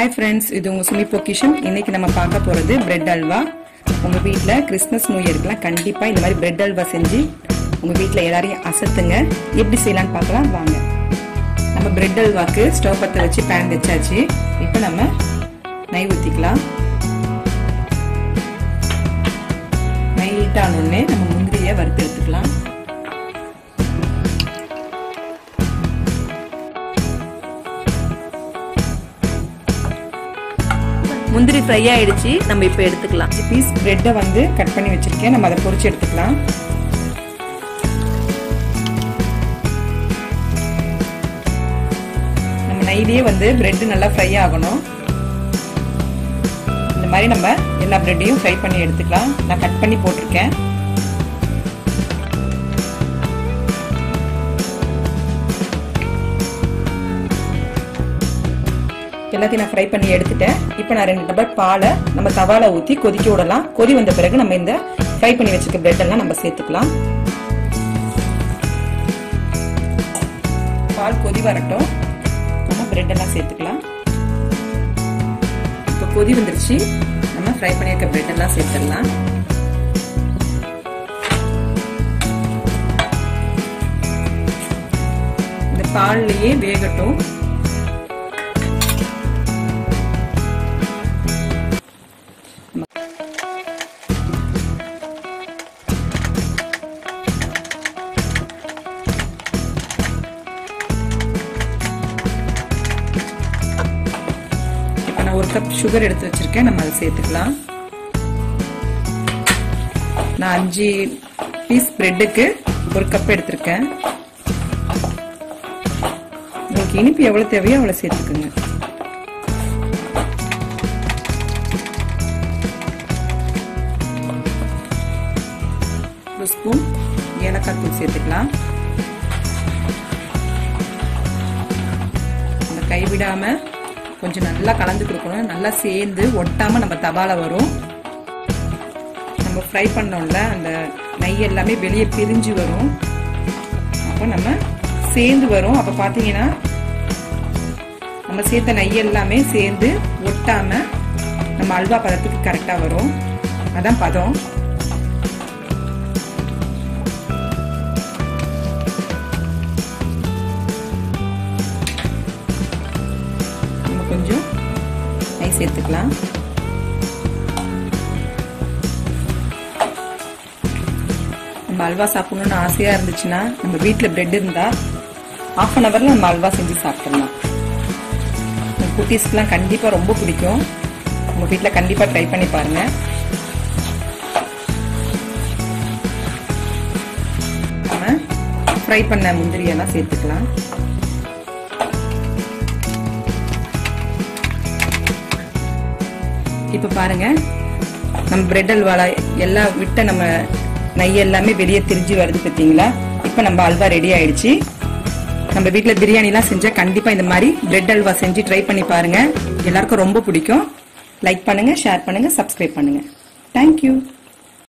hi friends இது உங்க சுமி பொக்கிஷம் இன்னைக்கு நம்ம பார்க்க போறது பிரெட் அல்வா உங்க வீட்ல கிறிஸ்மஸ் நியூ இயர்க்குலாம் கண்டிப்பா இந்த மாதிரி பிரெட் அல்வா செஞ்சு உங்க வீட்ல எல்லாரையும் அசத்துங்க எப்படி செய்யலாம்னு பார்க்கலாம் வாங்க நம்ம பிரெட் அல்வாக்கு ஸ்டவ் பற்ற வச்சு பேன் வச்சாச்சு இப்போ நம்ம நெய் ஊற்றிக்கலாம் நெய் ஹீட் ஆனோடனே நம்ம முந்திரியை வறுத்து எடுத்துக்கலாம் முந்திரி ஃப்ரை ஆயிடுச்சு நம்ம இப்போ எடுத்துக்கலாம் அஞ்சு பீஸ் பிரெட்டை வந்து கட் பண்ணி வச்சிருக்கேன் நம்ம அதை பொரிச்சு எடுத்துக்கலாம் நம்ம நெய்லேயே வந்து பிரெட் நல்லா ஃப்ரை ஆகணும் இந்த மாதிரி நம்ம எல்லா பிரெட்டையும் ஃப்ரை பண்ணி எடுத்துக்கலாம் நான் கட் பண்ணி போட்டிருக்கேன் எல்லாத்தையும் நான் ஃப்ரை பண்ணி எடுத்துட்டேன் இப்போ நான் ரெண்டு டப்பர் பாலை நம்ம தவால ஊற்றி கொதிக்க விடலாம் கொதி வந்த பிறகு நம்ம இந்த ஃப்ரை பண்ணி வச்சிருக்க பிரெட் எல்லாம் நம்ம சேர்த்துக்கலாம் பால் கொதி வரட்டும் நம்ம பிரெட் எல்லாம் சேர்த்துக்கலாம் இப்போ கொதி வந்துருச்சு நம்ம ஃப்ரை பண்ணியிருக்க பிரெட் எல்லாம் சேர்த்துடலாம் இந்த பால்லையே வேகட்டும் இப்போ நான் ஒரு கப் சுகர் எடுத்து வச்சிருக்கேன் நம்ம அதை சேர்த்துக்கலாம் நான் அஞ்சு பீஸ் பிரெட்டுக்கு ஒரு கப் எடுத்திருக்கேன் உங்களுக்கு இனிப்பு எவ்வளவு தேவையோ அவ்வளவு சேர்த்துக்குங்க ஒரு ஸ்பூன் ஏலக்காய் தூள் சேர்த்துக்கலாம் அந்த கைவிடாம கொஞ்சம் நல்லா கலந்து கொடுக்கணும் நல்லா சேர்ந்து ஒட்டாம நம்ம தவால வரும் நம்ம ஃப்ரை பண்ணோம்ல அந்த நெய் எல்லாமே வெளியே பிரிஞ்சு வரும் அப்போ நம்ம சேர்ந்து வரும் அப்போ பார்த்தீங்கன்னா நம்ம சேர்த்த நெய் எல்லாமே சேர்ந்து ஒட்டாம நம்ம அல்வா பதத்துக்கு கரெக்டாக வரும் அதான் பதம் நம்ம கொஞ்சம் நெய் சேர்த்துக்கலாம் நம்ம அல்வா சாப்பிடணும்னு ஆசையா இருந்துச்சுன்னா நம்ம வீட்டில் பிரெட் இருந்தா ஆஃப் அன் ஹவர்ல நம்ம அல்வா செஞ்சு சாப்பிடலாம் குட்டீஸ்க்குலாம் கண்டிப்பா ரொம்ப பிடிக்கும் உங்க வீட்டில் கண்டிப்பா ட்ரை பண்ணி பாருங்க நம்ம ஃப்ரை பண்ண முந்திரியெல்லாம் சேர்த்துக்கலாம் இப்போ பாருங்க நம்ம பிரெட் அல்வால எல்லாம் விட்ட நம்ம நெய் எல்லாமே வெளியே திரிஞ்சு வருது பார்த்தீங்களா இப்போ நம்ம அல்வா ரெடி ஆயிடுச்சு நம்ம வீட்டில் பிரியாணிலாம் செஞ்சால் கண்டிப்பாக இந்த மாதிரி பிரெட் அல்வா செஞ்சு ட்ரை பண்ணி பாருங்க எல்லாருக்கும் ரொம்ப பிடிக்கும் லைக் பண்ணுங்க ஷேர் பண்ணுங்க சப்ஸ்கிரைப் பண்ணுங்க தேங்க்யூ